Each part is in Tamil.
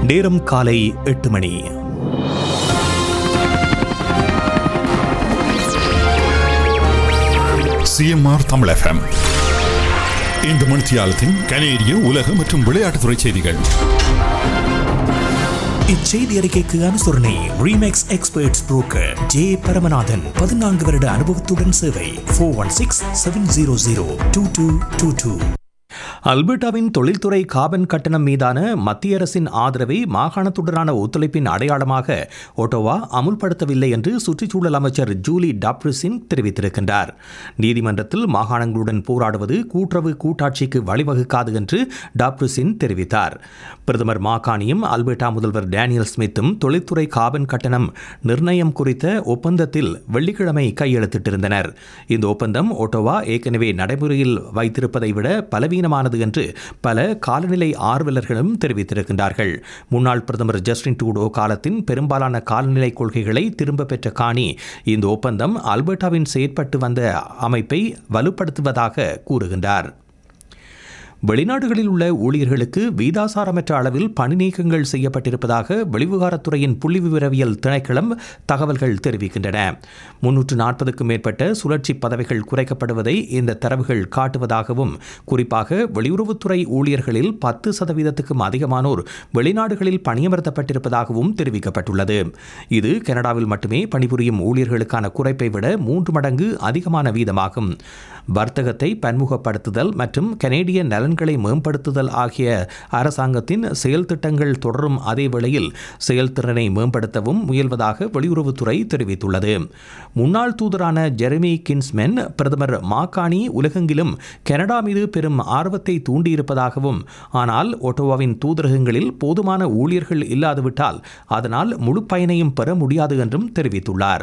நேரம் காலை எட்டு மணி சிஎம்ஆர் தமிழ் எஃப்எம் இந்த மணித்தியாலத்தின் கனேடிய உலக மற்றும் விளையாட்டுத்துறை செய்திகள் இச்செய்தி அறிக்கைக்கு அனுசரணை Remax experts broker J Paramanathan பதினான்கு வருட அனுபவத்துடன் சேவை four one six seven zero zero two two two two அல்பர்டாவின் தொழில்துறை காபன் கட்டணம் மீதான மத்திய அரசின் ஆதரவை மாகாணத்துடனான ஒத்துழைப்பின் அடையாளமாக ஒட்டோவா அமுல்படுத்தவில்லை என்று சுற்றுச்சூழல் அமைச்சர் ஜூலி டாப்ரிசின் தெரிவித்திருக்கின்றார் நீதிமன்றத்தில் மாகாணங்களுடன் போராடுவது கூட்டுறவு கூட்டாட்சிக்கு வழிவகுக்காது என்று டாப்ரிசின் தெரிவித்தார் பிரதமர் மாகாணியும் அல்பர்டா முதல்வர் டேனியல் ஸ்மித்தும் தொழில்துறை காபன் கட்டணம் நிர்ணயம் குறித்த ஒப்பந்தத்தில் வெள்ளிக்கிழமை கையெழுத்திட்டிருந்தனர் இந்த ஒப்பந்தம் ஒட்டோவா ஏற்கனவே நடைமுறையில் வைத்திருப்பதை விட பலவீனமானது என்று பல காலநிலை ஆர்வலர்களும் தெரிவித்திருக்கின்றார்கள் முன்னாள் பிரதமர் ஜஸ்டின் டூடோ காலத்தின் பெரும்பாலான காலநிலை கொள்கைகளை திரும்ப பெற்ற காணி இந்த ஒப்பந்தம் அல்பர்டாவின் செயற்பட்டு வந்த அமைப்பை வலுப்படுத்துவதாக கூறுகின்றார் வெளிநாடுகளில் உள்ள ஊழியர்களுக்கு வீதாசாரமற்ற அளவில் பணி நீக்கங்கள் செய்யப்பட்டிருப்பதாக வெளிவிவகாரத்துறையின் புள்ளி விவரவியல் திணைக்களம் தகவல்கள் தெரிவிக்கின்றன முன்னூற்று நாற்பதுக்கும் மேற்பட்ட சுழற்சி பதவிகள் குறைக்கப்படுவதை இந்த தரவுகள் காட்டுவதாகவும் குறிப்பாக வெளியுறவுத்துறை ஊழியர்களில் பத்து சதவீதத்துக்கும் அதிகமானோர் வெளிநாடுகளில் பணியமர்த்தப்பட்டிருப்பதாகவும் தெரிவிக்கப்பட்டுள்ளது இது கனடாவில் மட்டுமே பணிபுரியும் ஊழியர்களுக்கான குறைப்பை விட மூன்று மடங்கு அதிகமான வீதமாகும் வர்த்தகத்தை பன்முகப்படுத்துதல் மற்றும் கனேடிய நலன்களை மேம்படுத்துதல் ஆகிய அரசாங்கத்தின் செயல் திட்டங்கள் தொடரும் அதே வேளையில் செயல்திறனை மேம்படுத்தவும் முயல்வதாக வெளியுறவுத்துறை தெரிவித்துள்ளது முன்னாள் தூதரான ஜெரமி கின்ஸ்மென் பிரதமர் மாகாணி உலகெங்கிலும் கனடா மீது பெரும் ஆர்வத்தை தூண்டியிருப்பதாகவும் ஆனால் ஒட்டோவாவின் தூதரகங்களில் போதுமான ஊழியர்கள் இல்லாதுவிட்டால் அதனால் முழு பயனையும் பெற முடியாது என்றும் தெரிவித்துள்ளார்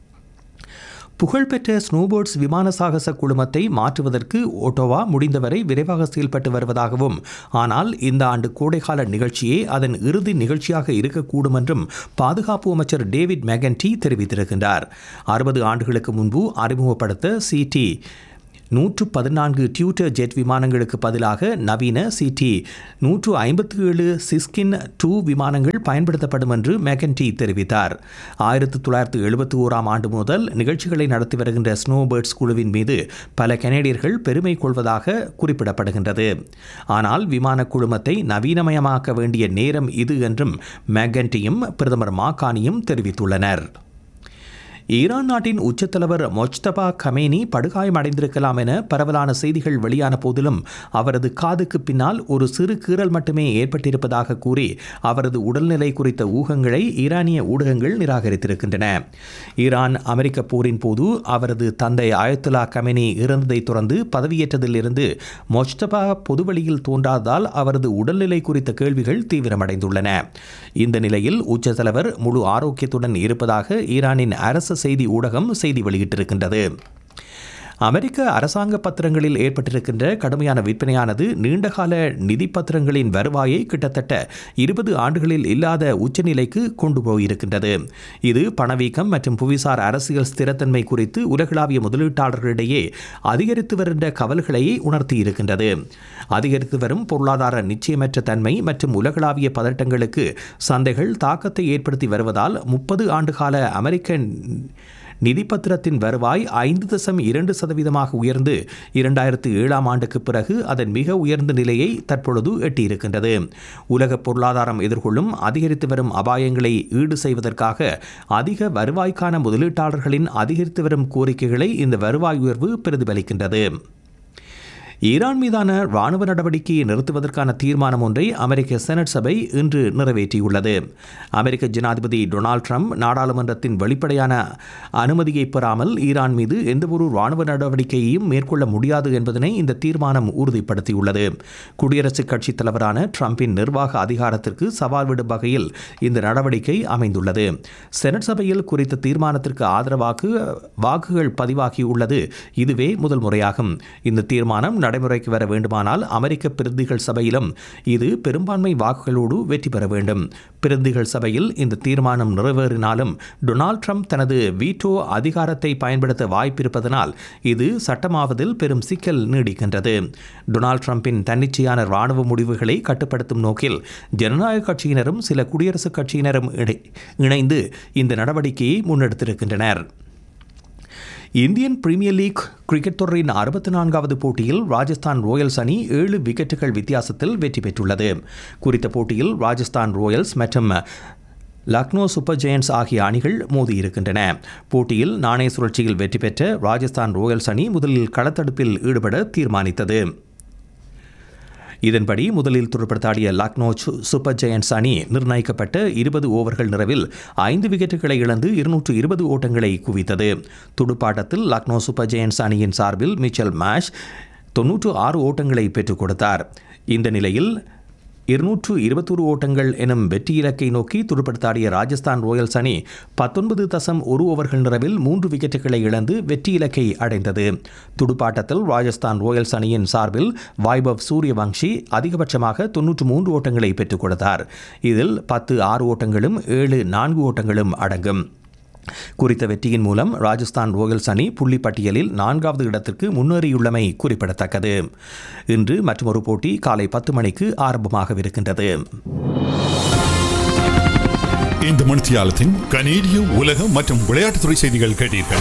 புகழ்பெற்ற ஸ்னோபோர்ட்ஸ் விமான சாகச குழுமத்தை மாற்றுவதற்கு ஒட்டோவா முடிந்தவரை விரைவாக செயல்பட்டு வருவதாகவும் ஆனால் இந்த ஆண்டு கோடைகால நிகழ்ச்சியே அதன் இறுதி நிகழ்ச்சியாக இருக்கக்கூடும் என்றும் பாதுகாப்பு அமைச்சர் டேவிட் மெகன்டி தெரிவித்திருக்கின்றார் அறுபது ஆண்டுகளுக்கு முன்பு அறிமுகப்படுத்த சிடி நூற்று பதினான்கு டியூட்டர் ஜெட் விமானங்களுக்கு பதிலாக நவீன சிடி நூற்று ஐம்பத்தி ஏழு சிஸ்கின் டூ விமானங்கள் பயன்படுத்தப்படும் என்று மெகன்டி தெரிவித்தார் ஆயிரத்தி தொள்ளாயிரத்தி எழுபத்தி ஓராம் ஆண்டு முதல் நிகழ்ச்சிகளை நடத்தி வருகின்ற ஸ்னோபேர்ட்ஸ் குழுவின் மீது பல கனேடியர்கள் பெருமை கொள்வதாக குறிப்பிடப்படுகின்றது ஆனால் விமான குழுமத்தை நவீனமயமாக்க வேண்டிய நேரம் இது என்றும் மெகன்டியும் பிரதமர் மாகானியும் தெரிவித்துள்ளனர் ஈரான் நாட்டின் உச்சத்தலைவர் மொஜ்தபா கமேனி படுகாயமடைந்திருக்கலாம் என பரவலான செய்திகள் வெளியான போதிலும் அவரது காதுக்கு பின்னால் ஒரு சிறு கீறல் மட்டுமே ஏற்பட்டிருப்பதாக கூறி அவரது உடல்நிலை குறித்த ஊகங்களை ஈரானிய ஊடகங்கள் நிராகரித்திருக்கின்றன ஈரான் அமெரிக்க போரின் போது அவரது தந்தை ஆயத்துலா கமேனி இறந்ததை தொடர்ந்து பதவியேற்றதிலிருந்து மொஜ்தபா பொதுவெளியில் தோன்றாததால் அவரது உடல்நிலை குறித்த கேள்விகள் தீவிரமடைந்துள்ளன இந்த நிலையில் உச்சத்தலைவர் முழு ஆரோக்கியத்துடன் இருப்பதாக ஈரானின் அரசு செய்தி ஊடகம் செய்தி வெளியிட்டிருக்கின்றது அமெரிக்க அரசாங்க பத்திரங்களில் ஏற்பட்டிருக்கின்ற கடுமையான விற்பனையானது நீண்டகால நிதி பத்திரங்களின் வருவாயை கிட்டத்தட்ட இருபது ஆண்டுகளில் இல்லாத உச்சநிலைக்கு கொண்டு போயிருக்கின்றது இது பணவீக்கம் மற்றும் புவிசார் அரசியல் ஸ்திரத்தன்மை குறித்து உலகளாவிய முதலீட்டாளர்களிடையே அதிகரித்து வருகின்ற கவல்களை உணர்த்தியிருக்கின்றது அதிகரித்து வரும் பொருளாதார நிச்சயமற்ற தன்மை மற்றும் உலகளாவிய பதட்டங்களுக்கு சந்தைகள் தாக்கத்தை ஏற்படுத்தி வருவதால் முப்பது ஆண்டுகால அமெரிக்க நிதிப்பத்திரத்தின் வருவாய் ஐந்து தசம் இரண்டு சதவீதமாக உயர்ந்து இரண்டாயிரத்து ஏழாம் ஆண்டுக்கு பிறகு அதன் மிக உயர்ந்த நிலையை தற்பொழுது எட்டியிருக்கின்றது உலக பொருளாதாரம் எதிர்கொள்ளும் அதிகரித்து வரும் அபாயங்களை ஈடு செய்வதற்காக அதிக வருவாய்க்கான முதலீட்டாளர்களின் அதிகரித்து வரும் கோரிக்கைகளை இந்த வருவாய் உயர்வு பிரதிபலிக்கின்றது ஈரான் மீதான ராணுவ நடவடிக்கையை நிறுத்துவதற்கான தீர்மானம் ஒன்றை அமெரிக்க செனட் சபை இன்று நிறைவேற்றியுள்ளது அமெரிக்க ஜனாதிபதி டொனால்ட் ட்ரம்ப் நாடாளுமன்றத்தின் வெளிப்படையான அனுமதியை பெறாமல் ஈரான் மீது எந்தவொரு ராணுவ நடவடிக்கையையும் மேற்கொள்ள முடியாது என்பதனை இந்த தீர்மானம் உறுதிப்படுத்தியுள்ளது குடியரசுக் கட்சித் தலைவரான ட்ரம்பின் நிர்வாக அதிகாரத்திற்கு சவால் விடும் வகையில் இந்த நடவடிக்கை அமைந்துள்ளது செனட் சபையில் குறித்த தீர்மானத்திற்கு ஆதரவாக வாக்குகள் பதிவாகியுள்ளது இதுவே முதல் முறையாகும் இந்த தீர்மானம் நடைமுறைக்கு வர வேண்டுமானால் அமெரிக்க பிரதிகள் சபையிலும் இது பெரும்பான்மை வாக்குகளோடு வெற்றி பெற வேண்டும் பிரதிகள் சபையில் இந்த தீர்மானம் நிறைவேறினாலும் டொனால்ட் ட்ரம்ப் தனது வீட்டோ அதிகாரத்தை பயன்படுத்த வாய்ப்பிருப்பதனால் இது சட்டமாவதில் பெரும் சிக்கல் நீடிக்கின்றது டொனால்ட் ட்ரம்பின் தன்னிச்சையான ராணுவ முடிவுகளை கட்டுப்படுத்தும் நோக்கில் ஜனநாயக கட்சியினரும் சில குடியரசுக் கட்சியினரும் இடை- இணைந்து இந்த நடவடிக்கையை முன்னெடுத்திருக்கின்றனர் இந்தியன் பிரீமியர் லீக் கிரிக்கெட் தொடரின் அறுபத்தி நான்காவது போட்டியில் ராஜஸ்தான் ராயல்ஸ் அணி ஏழு விக்கெட்டுகள் வித்தியாசத்தில் வெற்றி பெற்றுள்ளது குறித்த போட்டியில் ராஜஸ்தான் ராயல்ஸ் மற்றும் லக்னோ சூப்பர் ஜெயண்ட்ஸ் ஆகிய அணிகள் மோதியிருக்கின்றன போட்டியில் நாணய சுழற்சியில் வெற்றி பெற்ற ராஜஸ்தான் ராயல்ஸ் அணி முதலில் களத்தடுப்பில் ஈடுபட தீர்மானித்தது இதன்படி முதலில் துடுப்படுத்தாடிய லக்னோ சு- சூப்பர் ஜெயண்ட்ஸ் அணி நிர்ணயிக்கப்பட்ட இருபது ஓவர்கள் நிறைவில் ஐந்து விக்கெட்டுகளை இழந்து இருநூற்று இருபது ஓட்டங்களை குவித்தது துடுப்பாட்டத்தில் லக்னோ சூப்பர் ஜெயண்ட்ஸ் அணியின் சார்பில் மிச்சல் மேஷ் தொன்னூற்று ஆறு ஓட்டங்களை பெற்றுக் கொடுத்தார் இந்த நிலையில் இருநூற்று இருபத்தொரு ஓட்டங்கள் எனும் வெற்றி இலக்கை நோக்கி துடுப்படுத்தாடிய ராஜஸ்தான் ராயல்ஸ் அணி பத்தொன்பது தசம் ஒரு ஓவர்கள் நிறைவில் மூன்று விக்கெட்டுகளை இழந்து வெற்றி இலக்கை அடைந்தது துடுப்பாட்டத்தில் ராஜஸ்தான் ராயல்ஸ் அணியின் சார்பில் வைபவ் சூரியவங்ஷி அதிகபட்சமாக தொன்னூற்று மூன்று ஓட்டங்களை பெற்றுக் கொடுத்தார் இதில் பத்து ஆறு ஓட்டங்களும் ஏழு நான்கு ஓட்டங்களும் அடங்கும் குறித்த வெற்றியின் மூலம் ராஜஸ்தான் ராயல்ஸ் அணி புள்ளி பட்டியலில் நான்காவது இடத்திற்கு முன்னேறியுள்ளமை குறிப்பிடத்தக்கது இன்று மற்றொரு போட்டி காலை பத்து மணிக்கு ஆரம்பமாகவிருக்கின்றது இந்த மணித்தியாலத்தின் கனேடிய உலக மற்றும் விளையாட்டுத்துறை செய்திகள் கேட்டீர்கள்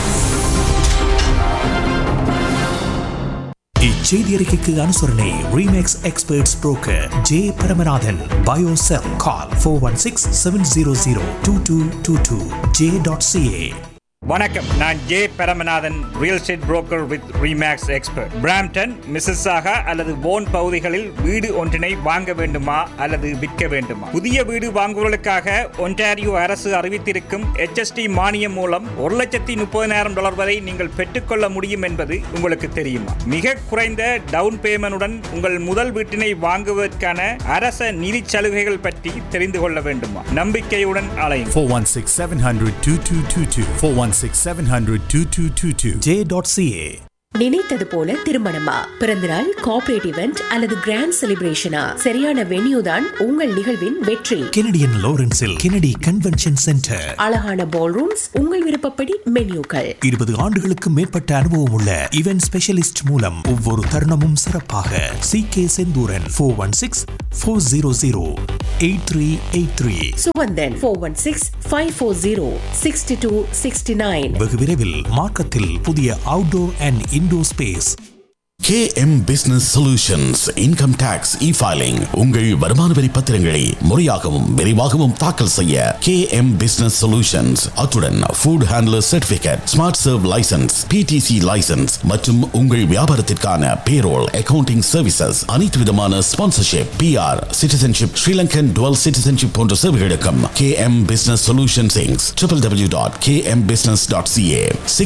இச்செய்தி அறிக்கைக்கு அனுசரணை Remax experts broker J Paramanathan பயோசெல் call four one six seven zero zero two two two two J dot CA வணக்கம் நான் J Paramanathan real estate broker with Remax expert Brampton Mississauga அல்லது போன் பகுதிகளில் வீடு ஒன்றினை வாங்க வேண்டுமா அல்லது விற்க வேண்டுமா புதிய வீடு வாங்குவதற்காக ஒன்டாரியோ அரசு அறிவித்திருக்கும் HST மானியம் மூலம் ஒரு லட்சத்தி முப்பதினாயிரம் டாலர் வரை நீங்கள் பெற்றுக்கொள்ள முடியும் என்பது உங்களுக்கு தெரியுமா மிக குறைந்த டவுன் பேமெண்டுடன் உங்கள் முதல் வீட்டினை வாங்குவதற்கான அரச நிதி சலுகைகள் பற்றி தெரிந்து கொள்ள வேண்டுமா நம்பிக்கையுடன் அலையும் 416 700 2222. 416 700 2222. ஜே டாட் சிஏ நினைத்தது போல திருமணமா பிறந்தநாள் கார்ப்பரேட் இவெண்ட் அல்லது கிராண்ட் செலிப்ரேஷனா சரியான வென்யூ தான் உங்கள் நிகழ்வின் வெற்றி கெனடியன் லாரன்ஸில் கெனடி கன்வென்ஷன் சென்டர் அழகான பால் ரூம்ஸ் உங்கள் விருப்பப்படி மென்யூக்கள் இருபது ஆண்டுகளுக்கு மேற்பட்ட அனுபவம் உள்ள இவென்ட் ஸ்பெஷலிஸ்ட் மூலம் ஒவ்வொரு தருணமும் சிறப்பாக C K Senthooran four one six four zero zero eight three eight three Suganthan four one six five four zero sixty two sixty nine வெகு விரைவில் மார்க்கத்தில் புதிய outdoor and indoor space KM Business Solutions Income Tax E-Filing உங்கள் வருமான வரி பத்திரங்களை முறையாகவும் விரைவாகவும் தாக்கல் செய்ய KM Business Solutions அத்துடன் Food Handler Certificate Smart Serve License PTC License மற்றும் உங்கள் வியாபாரத்திற்கான Payroll Accounting Services அனைத்து விதமான Sponsorship PR Citizenship Sri Lankan Dual Citizenship போன்ற சேவைகளுக்கும் KM Business Solutions Inc. www.kmbusiness.ca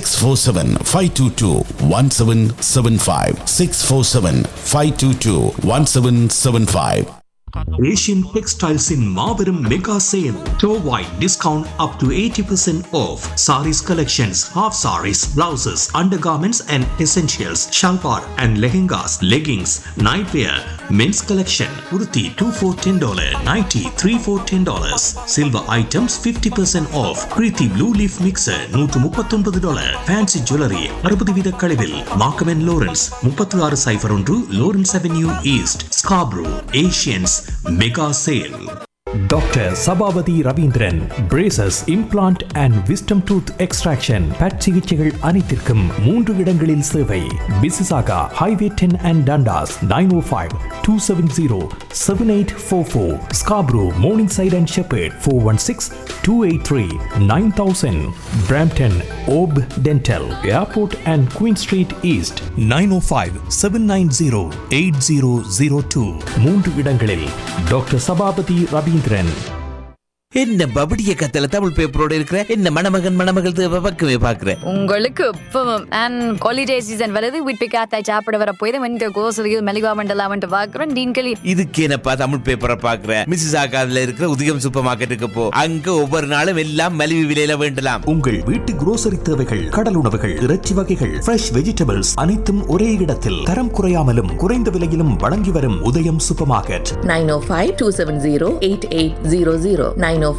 647-522-1775 647-522-1775 Asian டெக்ஸ்டைல்ஸின் மாபெரும் மெகா சேல் டோ வைட் discount up to eighty percent off saris collections half saris blouses undergarments and essentials salwar and lehengas leggings nightwear men's collection உடுத்தி two for ten dollar nightie three for ten dollars silver items fifty percent off Preethi Blue Leaf mixer நூற்று முப்பத்தொன்பது டாலர் ஃபேன்சி ஜுவல்லரி அறுபது வீத கழிவில் மார்க்கமென் லோரன்ஸ் முப்பத்தி ஆறு சைஃபர் ஒன்று Lawrence Avenue East Scarborough Asian's mega sale doctor Sabapathy Ravindran braces implant and wisdom tooth extraction but சிகிச்சைகள் அனைத்திற்கும் மூன்று இடங்களில் சேவை Mississauga highway ten and Dundas nine O five two seven zero seven eight four four Scarborough Morningside and Sheppard four one six two eight three nine thousand Brampton ஓப் dental airport and Queen Street East nine O five seven nine zero eight zero zero two மூன்று இடங்களில் டாக்டர் சபாபதி ரவீந்திரன் என்ன பபடிய கத்தல தமிழ் பேப்பரோட இருக்கிற என்ன மணமகன் மணமகள் தேவை பக்கமே பாக்குற உங்களுக்கு இப்பவும் அண்ட் ஹாலிடே சீசன் வருது வீட்டு காத்தாய் சாப்பிட வர போய் தான் இந்த கோசலியில் மெலிவா மண்டலாமன்ட்டு பார்க்குறோம் டீன்களி இதுக்கு என்னப்பா தமிழ் பேப்பரை பாக்குற மிஸ்ஸஸ் ஆகாதுல இருக்கிற உதயம் சூப்பர் மார்க்கெட்டுக்கு போ அங்க ஒவ்வொரு நாளும் எல்லாம் மலிவு விலையில வேண்டலாம் உங்கள் வீட்டு குரோசரி தேவைகள் கடல் உணவுகள் இறைச்சி வகைகள் ஃப்ரெஷ் வெஜிடபிள்ஸ் அனைத்தும் ஒரே இடத்தில் தரம் குறையாமலும் குறைந்த விலையிலும் வழங்கி வரும் உதயம் சூப்பர் மார்க்கெட் 905-270-8800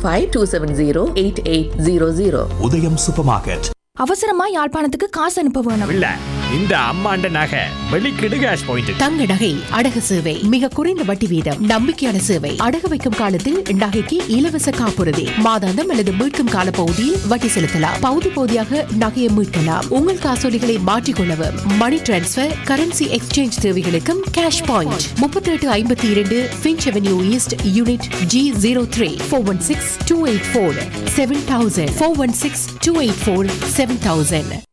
905-270-8800 உதயம் சூப்பர் மார்க்கெட் அவசரமா யாழ்ப்பாணத்துக்கு காசு அனுப்ப வேணும் இல்ல இந்த அம்மாண்ட நகை வெளிக்கிடு கேஷ் பாயிண்ட் தங்க நகை அடகு சேவை மிக குறைந்த வட்டி வீதம் நம்பிக்கையான சேவை அடகு வைக்கும் காலத்தில் நகைக்கு இலவச காப்புறுதி மாதாந்தம் அல்லது மீட்கும் கால பகுதியில் வட்டி செலுத்தலாம் பகுதி பகுதியாக நகையை மீட்கலாம் உங்கள் காசோலிகளை மாற்றிக்கொள்ளவும் மணி டிரான்ஸ்பர் கரன்சி எக்ஸ்சேஞ்ச் தேவைகளுக்கும் கேஷ் பாயிண்ட் முப்பத்தி எட்டு ஐம்பத்தி இரண்டு Finch Avenue East unit G zero three four one six two eight four seven thousand four one six two eight four seven thousand